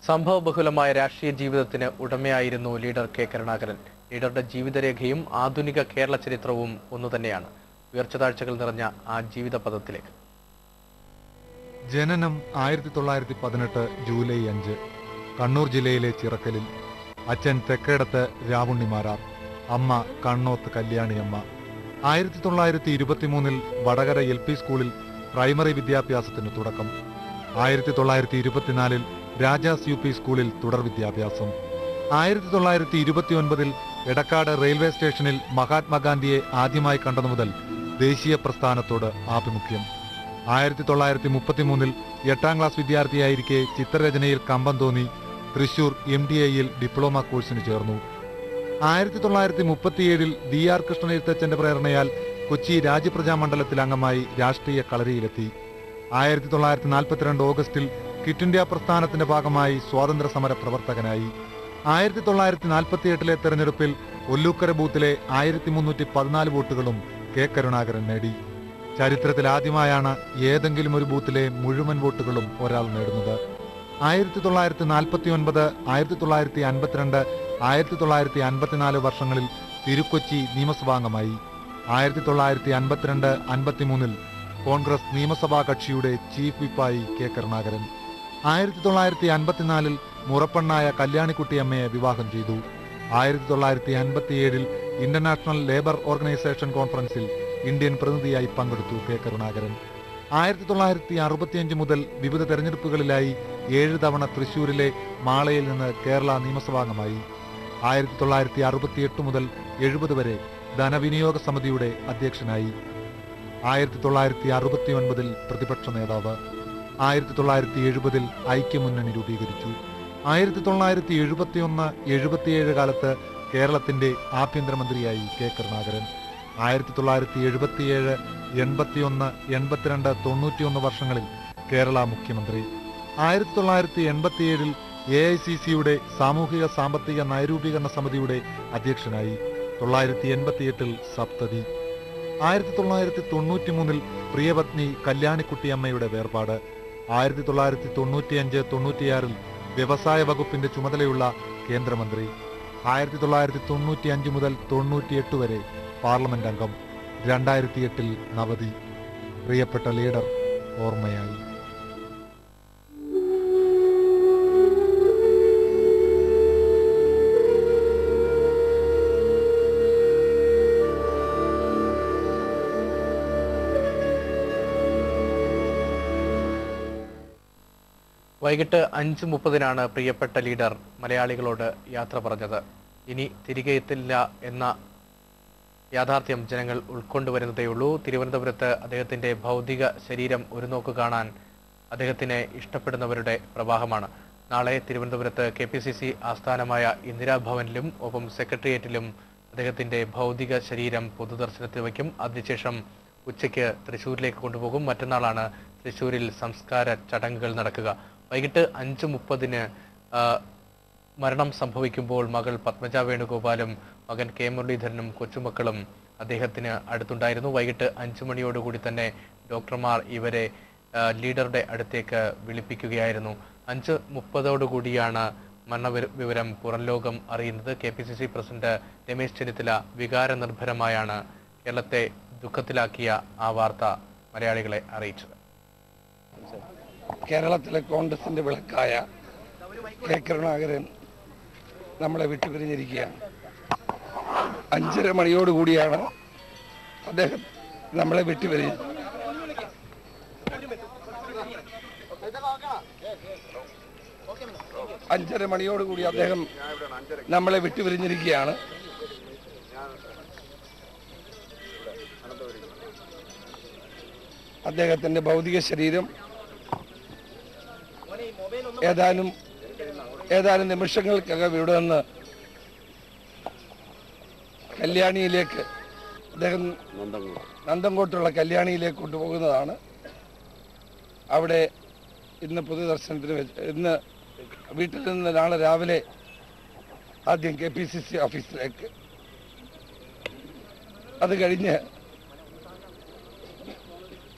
സംഭവബഹുലമായ രാഷ്ട്രീയ ജീവിതത്തിന് ഉടമയായിരുന്നു ലീഡർ കെ കരുണാകരൻ ലീഡറുടെ ജീവിതരേഖയും ആധുനിക കേരള ചരിത്രവും ഒന്നുതന്നെയാണ് ഉയർച്ചതാഴ്ചകൾ നിറഞ്ഞ ആ ജീവിത പദത്തിലേക്ക് ജനനം ആയിരത്തി തൊള്ളായിരത്തി പതിനെട്ട് ജൂലൈ അഞ്ച് കണ്ണൂർ ജില്ലയിലെ ചിറക്കലിൽ അച്ഛൻ തെക്കേടത്ത് രാവുണ്ണിമാരാർ അമ്മ കണ്ണോത്ത് കല്യാണിയമ്മ ആയിരത്തി തൊള്ളായിരത്തി ഇരുപത്തിമൂന്നിൽ വടകര എൽ പി സ്കൂളിൽ പ്രൈമറി വിദ്യാഭ്യാസത്തിന് തുടക്കം ആയിരത്തി തൊള്ളായിരത്തി ഇരുപത്തിനാലിൽ രാജാസ് യു പി സ്കൂളിൽ തുടർ വിദ്യാഭ്യാസം ആയിരത്തി തൊള്ളായിരത്തി ഇരുപത്തിയൊൻപതിൽ എടക്കാട് റെയിൽവേ സ്റ്റേഷനിൽ മഹാത്മാഗാന്ധിയെ ആദ്യമായി കണ്ടതു മുതൽ ദേശീയ പ്രസ്ഥാനത്തോട് ആഭിമുഖ്യം ആയിരത്തി തൊള്ളായിരത്തി മുപ്പത്തിമൂന്നിൽ എട്ടാം ക്ലാസ് വിദ്യാർത്ഥിയായിരിക്കെ ചിത്രരചനയിൽ കമ്പം തോന്നി തൃശൂർ എം ഡി ഐയിൽ ഡിപ്ലോമ കോഴ്സിന് ചേർന്നു ആയിരത്തി തൊള്ളായിരത്തി മുപ്പത്തിയേഴിൽ ഡി ആർ കൃഷ്ണൻ എഴുത്തച്ഛന്റെ പ്രേരണയാൽ കൊച്ചി രാജ്യപ്രജാ മണ്ഡലത്തിൽ അംഗമായി രാഷ്ട്രീയ കളരിയിലെത്തി ആയിരത്തി തൊള്ളായിരത്തി നാൽപ്പത്തിരണ്ട് ഓഗസ്റ്റിൽ ക്വിറ്റ് ഇന്ത്യ പ്രസ്ഥാനത്തിന്റെ ഭാഗമായി സ്വാതന്ത്ര്യ സമര പ്രവർത്തകനായി ആയിരത്തി തൊള്ളായിരത്തി നാൽപ്പത്തി എട്ടിലെ തെരഞ്ഞെടുപ്പിൽ ഒല്ലൂക്കര ബൂത്തിലെ ആയിരത്തി മുന്നൂറ്റി പതിനാല് വോട്ടുകളും കെ കരുണാകരൻ നേടി ചരിത്രത്തിൽ ആദ്യമായാണ് ഏതെങ്കിലും ഒരു ബൂത്തിലെ മുഴുവൻ വോട്ടുകളും ഒരാൾ നേടുന്നത് ആയിരത്തി തൊള്ളായിരത്തി നാൽപ്പത്തി ഒൻപത് ആയിരത്തി തൊള്ളായിരത്തി അൻപത്തിരണ്ട് ആയിരത്തി തൊള്ളായിരത്തി അൻപത്തിനാല് വർഷങ്ങളിൽ തിരുക്കൊച്ചി നിയമസഭാംഗമായി ആയിരത്തി തൊള്ളായിരത്തി അൻപത്തിരണ്ട് അൻപത്തിമൂന്നിൽ കോൺഗ്രസ് നിയമസഭാ കക്ഷിയുടെ ചീഫ് വിപ്പായി കെ കരുണാകരൻ ആയിരത്തി തൊള്ളായിരത്തി അൻപത്തിനാലിൽ മുറപ്പെണ്ണായ കല്യാണിക്കുട്ടിയമ്മയെ വിവാഹം ചെയ്തു ആയിരത്തി തൊള്ളായിരത്തി അൻപത്തിയേഴിൽ ഇന്റർനാഷണൽ ലേബർ ഓർഗനൈസേഷൻ കോൺഫറൻസിൽ ഇന്ത്യൻ പ്രതിനിധിയായി പങ്കെടുത്തു കെ കരുണാകരൻ ആയിരത്തി തൊള്ളായിരത്തി അറുപത്തിയഞ്ച് മുതൽ വിവിധ തെരഞ്ഞെടുപ്പുകളിലായി ഏഴ് തവണ തൃശൂരിലെ മാളയിൽ നിന്ന് കേരള നിയമസഭാംഗമായി ആയിരത്തി തൊള്ളായിരത്തി അറുപത്തിയെട്ട് മുതൽ എഴുപത് വരെ ധനവിനിയോഗ സമിതിയുടെ അധ്യക്ഷനായി ആയിരത്തി തൊള്ളായിരത്തി അറുപത്തി ഒൻപതിൽ പ്രതിപക്ഷ നേതാവ് ആയിരത്തി തൊള്ളായിരത്തി എഴുപതിൽ ഐക്യമുന്നണി രൂപീകരിച്ചു ആയിരത്തി തൊള്ളായിരത്തി എഴുപത്തിയൊന്ന് എഴുപത്തിയേഴ് കാലത്ത് കേരളത്തിന്റെ ആഭ്യന്തരമന്ത്രിയായി കെ കരുണാകരൻ ആയിരത്തി തൊള്ളായിരത്തി എഴുപത്തിയേഴ് എൺപത്തിയൊന്ന് എൺപത്തിരണ്ട് തൊണ്ണൂറ്റിയൊന്ന് വർഷങ്ങളിൽ കേരള മുഖ്യമന്ത്രി ആയിരത്തി തൊള്ളായിരത്തി എൺപത്തിയേഴിൽ എ ഐ സി സിയുടെ സാമൂഹിക സാമ്പത്തിക നയരൂപീകരണ സമിതിയുടെ അധ്യക്ഷനായി തൊള്ളായിരത്തി എൺപത്തിയെട്ടിൽ സപ്തതി ആയിരത്തി തൊള്ളായിരത്തി തൊണ്ണൂറ്റി മൂന്നിൽ പ്രിയപത്നി കല്യാണിക്കുട്ടിയമ്മയുടെ വേർപാട് ആയിരത്തി തൊള്ളായിരത്തി തൊണ്ണൂറ്റിയഞ്ച് തൊണ്ണൂറ്റിയാറിൽ വ്യവസായ വകുപ്പിന്റെ ചുമതലയുള്ള കേന്ദ്രമന്ത്രി ആയിരത്തി തൊള്ളായിരത്തി തൊണ്ണൂറ്റി അഞ്ച് മുതൽ തൊണ്ണൂറ്റിയെട്ട് വരെ പാർലമെന്റ് അംഗം രണ്ടായിരത്തി എട്ടിൽ നവതി പ്രിയപ്പെട്ട ലീഡർ ഓർമ്മയായി വൈകിട്ട് അഞ്ച് മുപ്പതിനാണ് പ്രിയപ്പെട്ട ലീഡർ മലയാളികളോട് യാത്ര പറഞ്ഞത് ഇനി തിരികെ എത്തില്ല എന്ന യാഥാർത്ഥ്യം ജനങ്ങൾ ഉൾക്കൊണ്ടുവരുന്നതേയുള്ളൂ തിരുവനന്തപുരത്ത് അദ്ദേഹത്തിന്റെ ഭൗതിക ശരീരം ഒരു നോക്ക് കാണാൻ അദ്ദേഹത്തിനെ ഇഷ്ടപ്പെടുന്നവരുടെ പ്രവാഹമാണ് നാളെ തിരുവനന്തപുരത്ത് കെ പി സി സി ആസ്ഥാനമായ ഇന്ദിരാഭവനിലും ഒപ്പം സെക്രട്ടേറിയറ്റിലും അദ്ദേഹത്തിന്റെ ഭൗതിക ശരീരം പൊതുദർശനത്തിൽ വയ്ക്കും അതിനുശേഷം ഉച്ചയ്ക്ക് തൃശ്ശൂരിലേക്ക് കൊണ്ടുപോകും മറ്റന്നാളാണ് തൃശ്ശൂരിൽ സംസ്കാര ചടങ്ങുകൾ നടക്കുക വൈകിട്ട് അഞ്ച് മുപ്പതിന് മരണം സംഭവിക്കുമ്പോൾ മകൾ പത്മജ വേണുഗോപാലും മകൻ കെ മുരളീധരനും കൊച്ചുമക്കളും അദ്ദേഹത്തിന് അടുത്തുണ്ടായിരുന്നു വൈകിട്ട് അഞ്ചു മണിയോടുകൂടി തന്നെ ഡോക്ടർമാർ ഇവരെ ആ, ലീഡറുടെ അടുത്തേക്ക് വിളിപ്പിക്കുകയായിരുന്നു അഞ്ച് മുപ്പതോടുകൂടിയാണ് മരണ വിവ- വിവരം പുറം ലോകം അറിയുന്നത് K P C C president Ramesh Chennithala വികാരനിർഭരമായാണ് കേരളത്തെ ദുഃഖത്തിലാക്കിയ ആ വാർത്ത മലയാളികളെ അറിയിച്ചത് കേരളത്തിലെ കോൺഗ്രസിന്റെ വിളക്കായ കെ കരുണാകരൻ നമ്മളെ വിട്ടുപിരിഞ്ഞിരിക്കുകയാണ് അഞ്ചര മണിയോടുകൂടിയാണ് അദ്ദേഹം നമ്മളെ വിട്ടുപിരിഞ്ഞത് അഞ്ചര മണിയോടുകൂടി അദ്ദേഹം നമ്മളെ വിട്ടുപിരിഞ്ഞിരിക്കുകയാണ് അദ്ദേഹത്തിന്റെ ഭൗതിക ശരീരം ഏതാനും ഏതാനും നിമിഷങ്ങൾക്കകം ഇവിടെ നിന്ന് കല്യാണിയിലേക്ക് അദ്ദേഹം നന്തങ്കോട്ടുള്ള കല്യാണിയിലേക്ക് കൊണ്ടുപോകുന്നതാണ് അവിടെ ഇന്ന് പൊതുദർശനത്തിന് വെച്ച് ഇന്ന് വീട്ടിൽ നിന്ന് നാളെ രാവിലെ ആദ്യം കെ പി സി സി ഓഫീസിലേക്ക് അത് കഴിഞ്ഞ്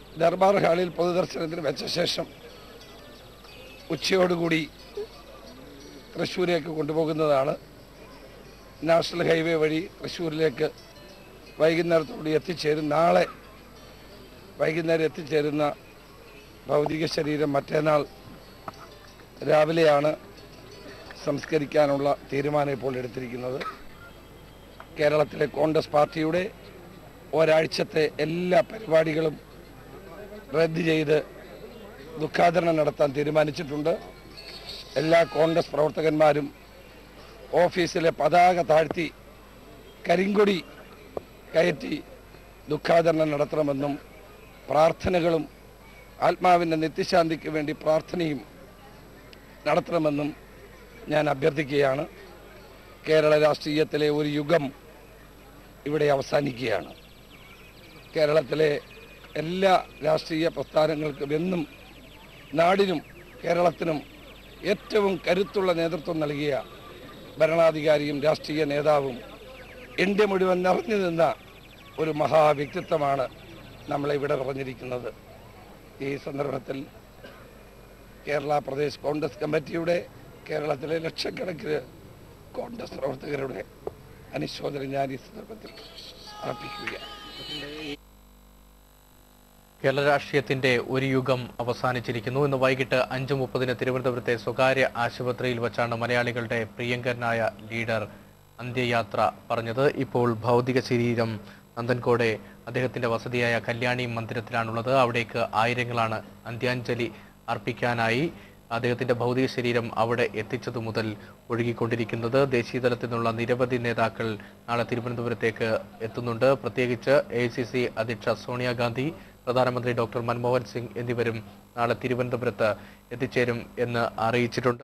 ദർബാർ ഹാളിൽ പൊതുദർശനത്തിന് വെച്ച ശേഷം ഉച്ചയോടുകൂടി തൃശ്ശൂരേക്ക് കൊണ്ടുപോകുന്നതാണ് നാഷണൽ ഹൈവേ വഴി തൃശ്ശൂരിലേക്ക് വൈകുന്നേരത്തോടെ എത്തിച്ചേരും നാളെ വൈകുന്നേരം എത്തിച്ചേരുന്ന ഭൗതിക ശരീരം മറ്റന്നാൾ രാവിലെയാണ് സംസ്കരിക്കാനുള്ള തീരുമാനം ഇപ്പോൾ എടുത്തിരിക്കുന്നത് കേരളത്തിലെ കോൺഗ്രസ് പാർട്ടിയുടെ ഒരാഴ്ചത്തെ എല്ലാ പരിപാടികളും റദ്ദ് ചെയ്ത് ദുഃഖാചരണം നടത്താൻ തീരുമാനിച്ചിട്ടുണ്ട് എല്ലാ കോൺഗ്രസ് പ്രവർത്തകന്മാരും ഓഫീസിലെ പതാക താഴ്ത്തി കരിങ്കൊടി കയറ്റി ദുഃഖാചരണം നടത്തണമെന്നും പ്രാർത്ഥനകളും ആത്മാവിൻ്റെ നിത്യശാന്തിക്ക് വേണ്ടി പ്രാർത്ഥനയും നടത്തണമെന്നും ഞാൻ അഭ്യർത്ഥിക്കുകയാണ് കേരള രാഷ്ട്രീയത്തിലെ ഒരു യുഗം ഇവിടെ അവസാനിക്കുകയാണ് കേരളത്തിലെ എല്ലാ രാഷ്ട്രീയ പ്രസ്ഥാനങ്ങൾക്കും എന്നും നാടിനും കേരളത്തിനും ഏറ്റവും കരുത്തുള്ള നേതൃത്വം നൽകിയ ഭരണാധികാരിയും രാഷ്ട്രീയ നേതാവും ഇന്ത്യ മുഴുവൻ നിറഞ്ഞു നിന്ന ഒരു മഹാവ്യക്തിത്വമാണ് നമ്മളെ ഇവിടെ പറഞ്ഞിരിക്കുന്നത് ഈ സന്ദർഭത്തിൽ കേരള പ്രദേശ് കോൺഗ്രസ് കമ്മിറ്റിയുടെ കേരളത്തിലെ ലക്ഷക്കണക്കിന് കോൺഗ്രസ് പ്രവർത്തകരുടെ അനുശോചനം ഞാൻ ഈ സന്ദർഭത്തിൽ അർപ്പിക്കുകയാണ് കേരള രാഷ്ട്രീയത്തിന്റെ ഒരു യുഗം അവസാനിച്ചിരിക്കുന്നു ഇന്ന് വൈകിട്ട് അഞ്ചു മുപ്പതിന് തിരുവനന്തപുരത്തെ സ്വകാര്യ ആശുപത്രിയിൽ വച്ചാണ് മലയാളികളുടെ പ്രിയങ്കരനായ ലീഡർ അന്ത്യയാത്ര പറഞ്ഞത് ഇപ്പോൾ ഭൗതിക ശരീരം നന്ദൻകോടെ അദ്ദേഹത്തിന്റെ വസതിയായ കല്യാണി മന്ദിരത്തിലാണുള്ളത് അവിടേക്ക് ആയിരങ്ങളാണ് അന്ത്യാഞ്ജലി അർപ്പിക്കാനായി അദ്ദേഹത്തിന്റെ ഭൗതിക ശരീരം അവിടെ എത്തിച്ചതു മുതൽ ഒഴുകിക്കൊണ്ടിരിക്കുന്നത് ദേശീയ തലത്തിൽ നിന്നുള്ള നിരവധി നേതാക്കൾ നാളെ തിരുവനന്തപുരത്തേക്ക് എത്തുന്നുണ്ട് പ്രത്യേകിച്ച് എ അധ്യക്ഷ സോണിയാഗാന്ധി പ്രധാനമന്ത്രി ഡോക്ടർ മൻമോഹൻ സിംഗ് എന്നിവരും നാളെ തിരുവനന്തപുരത്ത് എത്തിച്ചേരും എന്ന് അറിയിച്ചിട്ടുണ്ട്